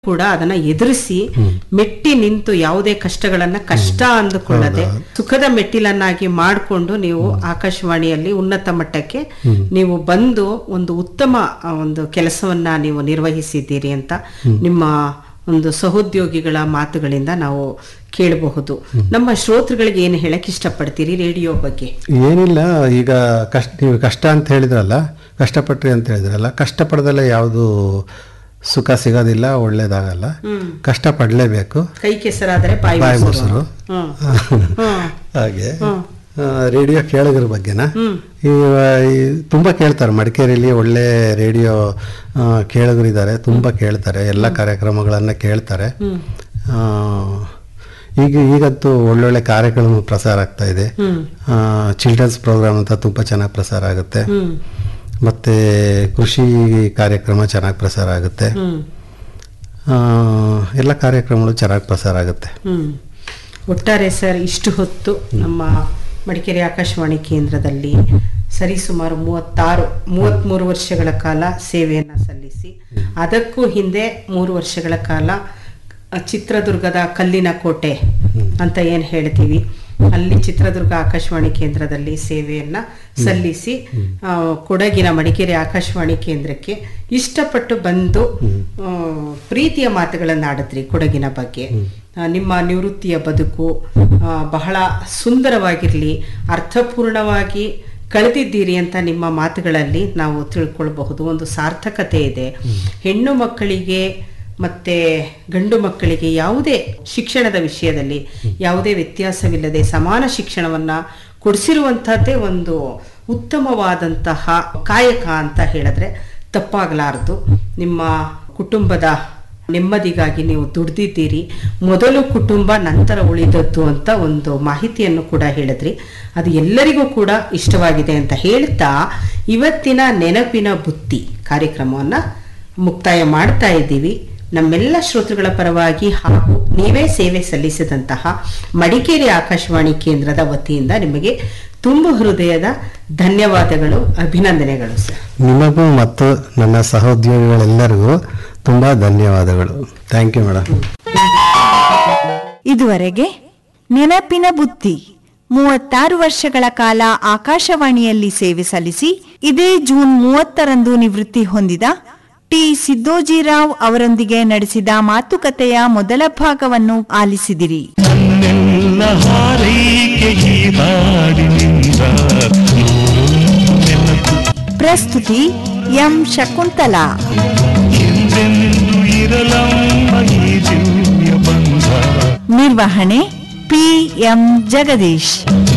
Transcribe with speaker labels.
Speaker 1: ಕೂಡ ಅದನ್ನ ಎದುರಿಸಿ ಮೆಟ್ಟಿ ನಿಂತು ಯಾವುದೇ ಕಷ್ಟಗಳನ್ನ ಕಷ್ಟ ಅಂದುಕೊಳ್ಳದೆ ಸುಖದ ಮೆಟ್ಟಿಲನ್ನಾಗಿ ಮಾಡಿಕೊಂಡು ನೀವು ಆಕಾಶವಾಣಿಯಲ್ಲಿ ಉನ್ನತ ಮಟ್ಟಕ್ಕೆ ನೀವು ಬಂದು ಒಂದು ಉತ್ತಮ ಆ, ಒಂದು ಕೆಲಸವನ್ನ ನೀವು ನಿರ್ವಹಿಸಿದ್ದೀರಿ ಅಂತ ನಿಮ್ಮ ಒಂದು ಸಹೋದ್ಯೋಗಿಗಳ ಮಾತುಗಳಿಂದ ನಾವು ಕೇಳಬಹುದು ನಮ್ಮ ಶ್ರೋತೃಗಳಿಗೆ ಏನು ಹೇಳಕ್ ಇಷ್ಟಪಡ್ತೀರಿ ರೇಡಿಯೋ ಬಗ್ಗೆ
Speaker 2: ಏನಿಲ್ಲ ಈಗ ಕಷ್ಟ ನೀವು ಕಷ್ಟ ಅಂತ ಹೇಳಿದ್ರಲ್ಲ ಕಷ್ಟಪಟ್ರಿ ಅಂತ ಹೇಳಿದ್ರಲ್ಲ ಕಷ್ಟಪಡದಲ್ಲೇ ಯಾವುದು ಸುಖ ಸಿಗೋದಿಲ್ಲ ಒಳ್ಳೇದಾಗಲ್ಲ ಕಷ್ಟ ಪಡಲೇಬೇಕು
Speaker 1: ಕೈ ಕೆಸರಾದರೆ ಬಾಯಿ
Speaker 2: ಬಾಯಿ
Speaker 1: ಮೊಸರು.
Speaker 2: ಮೊಸರು
Speaker 1: ಹ್ಮ್ ಹ್ಮ್
Speaker 2: ಹಾಗೆ ಆ, ರೇಡಿಯೋ ಕೇಳೋದ್ರ ಬಗ್ಗೆನ ಈ- ಈ ತುಂಬ ಕೇಳ್ತಾರೆ ಮಡಿಕೇರಿಯಲ್ಲಿ ಒಳ್ಳೆ ರೇಡಿಯೋ ಆ, ಕೇಳೋರಿದ್ದಾರೆ ತುಂಬ ಕೇಳ್ತಾರೆ ಎಲ್ಲ ಕಾರ್ಯಕ್ರಮಗಳನ್ನು ಕೇಳ್ತಾರೆ ಆ, ಈಗ ಈಗಂತೂ ಒಳ್ಳೊಳ್ಳೆ ಕಾರ್ಯಕ್ರಮ ಪ್ರಸಾರ ಆಗ್ತಾ ಇದೆ ಚಿಲ್ಡ್ರನ್ಸ್ ಪ್ರೋಗ್ರಾಮ್ ಅಂತ ತುಂಬ ಚೆನ್ನಾಗಿ ಪ್ರಸಾರ ಆಗುತ್ತೆ
Speaker 1: ಹ್ಮ್
Speaker 2: ಮತ್ತು ಕೃಷಿ ಕಾರ್ಯಕ್ರಮ ಚೆನ್ನಾಗಿ ಪ್ರಸಾರ ಆಗುತ್ತೆ
Speaker 1: ಹ್ಮ್
Speaker 2: ಆ, ಎಲ್ಲ ಕಾರ್ಯಕ್ರಮಗಳು ಚೆನ್ನಾಗಿ ಪ್ರಸಾರ ಆಗುತ್ತೆ
Speaker 1: ಹ್ಮ್ ಒಟ್ಟಾರೆ ಸರ್ ಇಷ್ಟು ಹೊತ್ತು ನಮ್ಮ ಮಡಿಕೇರಿ ಆಕಾಶವಾಣಿ ಕೇಂದ್ರದಲ್ಲಿ ಸರಿಸುಮಾರು ಮೂವತ್ತಾರು ಮೂವತ್ತ್ಮೂರು ವರ್ಷಗಳ ಕಾಲ ಸೇವೆಯನ್ನು ಸಲ್ಲಿಸಿ ಅದಕ್ಕೂ ಹಿಂದೆ ಮೂರು ವರ್ಷಗಳ ಕಾಲ ಅ, ಚಿತ್ರದುರ್ಗದ ಕಲ್ಲಿನ ಕೋಟೆ ಅಂತ ಏನು ಹೇಳ್ತೀವಿ ಅಲ್ಲಿ ಚಿತ್ರದುರ್ಗ ಆಕಾಶವಾಣಿ ಕೇಂದ್ರದಲ್ಲಿ ಸೇವೆಯನ್ನ ಸಲ್ಲಿಸಿ ಆ, ಕೊಡಗಿನ ಮಡಿಕೇರಿ ಆಕಾಶವಾಣಿ ಕೇಂದ್ರಕ್ಕೆ ಇಷ್ಟಪಟ್ಟು ಬಂದು ಆ, ಪ್ರೀತಿಯ ಮಾತುಗಳನ್ನು ಆಡಿದ್ರಿ ಕೊಡಗಿನ ಬಗ್ಗೆ ಆ, ನಿಮ್ಮ ನಿವೃತ್ತಿಯ ಬದುಕು ಆ, ಬಹಳ ಸುಂದರವಾಗಿರಲಿ ಅರ್ಥಪೂರ್ಣವಾಗಿ ಕಳೆದಿದ್ದೀರಿ ಅಂತ ನಿಮ್ಮ ಮಾತುಗಳಲ್ಲಿ ನಾವು ತಿಳ್ಕೊಳ್ಬಹುದು ಒಂದು ಸಾರ್ಥಕತೆ ಇದೆ ಹೆಣ್ಣು ಮಕ್ಕಳಿಗೆ ಮತ್ತೆ ಗಂಡು ಮಕ್ಕಳಿಗೆ ಯಾವುದೇ ಶಿಕ್ಷಣದ ವಿಷಯದಲ್ಲಿ ಯಾವುದೇ ವ್ಯತ್ಯಾಸವಿಲ್ಲದೆ ಸಮಾನ ಶಿಕ್ಷಣವನ್ನ ಕೊಡಿಸಿರುವಂಥದ್ದೇ ಒಂದು ಉತ್ತಮವಾದಂತಹ ಕಾಯಕ ಅಂತ ಹೇಳಿದ್ರೆ ತಪ್ಪಾಗಲಾರದು ನಿಮ್ಮ ಕುಟುಂಬದ ನೆಮ್ಮದಿಗಾಗಿ ನೀವು ದುಡ್ದಿದ್ದೀರಿ ಮೊದಲು ಕುಟುಂಬ ನಂತರ ಉಳಿದದ್ದು ಅಂತ ಒಂದು ಮಾಹಿತಿಯನ್ನು ಕೂಡ ಹೇಳಿದ್ರಿ ಅದು ಎಲ್ಲರಿಗೂ ಕೂಡ ಇಷ್ಟವಾಗಿದೆ ಅಂತ ಹೇಳ್ತಾ ಇವತ್ತಿನ ನೆನಪಿನ ಬುತ್ತಿ ಕಾರ್ಯಕ್ರಮವನ್ನು ಮುಕ್ತಾಯ ಮಾಡ್ತಾ ಇದ್ದೀವಿ ನಮ್ಮೆಲ್ಲ ಶ್ರೋತೃಗಳ ಪರವಾಗಿ ಹಾಗೂ ನೀವೇ ಸೇವೆ ಸಲ್ಲಿಸಿದಂತಹ ಮಡಿಕೇರಿ ಆಕಾಶವಾಣಿ ಕೇಂದ್ರದ ವತಿಯಿಂದ ನಿಮಗೆ ತುಂಬ ಹೃದಯದ ಧನ್ಯವಾದಗಳು ಅಭಿನಂದನೆಗಳು ಸರ್
Speaker 2: ನಿಮಗೂ ಮತ್ತು ನನ್ನ ಸಹೋದ್ಯೋಗಿಗಳೆಲ್ಲರಿಗೂ ತುಂಬ ಧನ್ಯವಾದಗಳು ಥ್ಯಾಂಕ್ ಯು ಮೇಡಮ್
Speaker 3: ಇದುವರೆಗೆ ನೆನಪಿನ ಬುತ್ತಿ ಮೂವತ್ತಾರು ವರ್ಷಗಳ ಕಾಲ ಆಕಾಶವಾಣಿಯಲ್ಲಿ ಸೇವೆ ಸಲ್ಲಿಸಿ ಇದೇ ಜೂನ್ ಮೂವತ್ತರಂದು ನಿವೃತ್ತಿ ಹೊಂದಿದ ಟಿ ಸಿದ್ದೋಜಿರಾವ್ ಅವರೊಂದಿಗೆ ನಡೆಸಿದ ಮಾತುಕತೆಯ ಮೊದಲ ಭಾಗವನ್ನು ಆಲಿಸಿದಿರಿ
Speaker 4: ನನ್ನೆಲ್ಲ ಹಾರೈಕೆ ಈ ಹಾಡಿನಿಂದ ನೂರೊಂದು ನೆನಪು
Speaker 3: ಪ್ರಸ್ತುತಿ ಎಂ ಶಕುಂತಲಾ
Speaker 4: ಎಂದೆಂದು ಇರಲಮ್ಮ ಈ ದಿವ್ಯ ಬಂಧ
Speaker 3: ನಿರ್ವಹಣೆ ಪಿ ಎಂ ಜಗದೀಶ್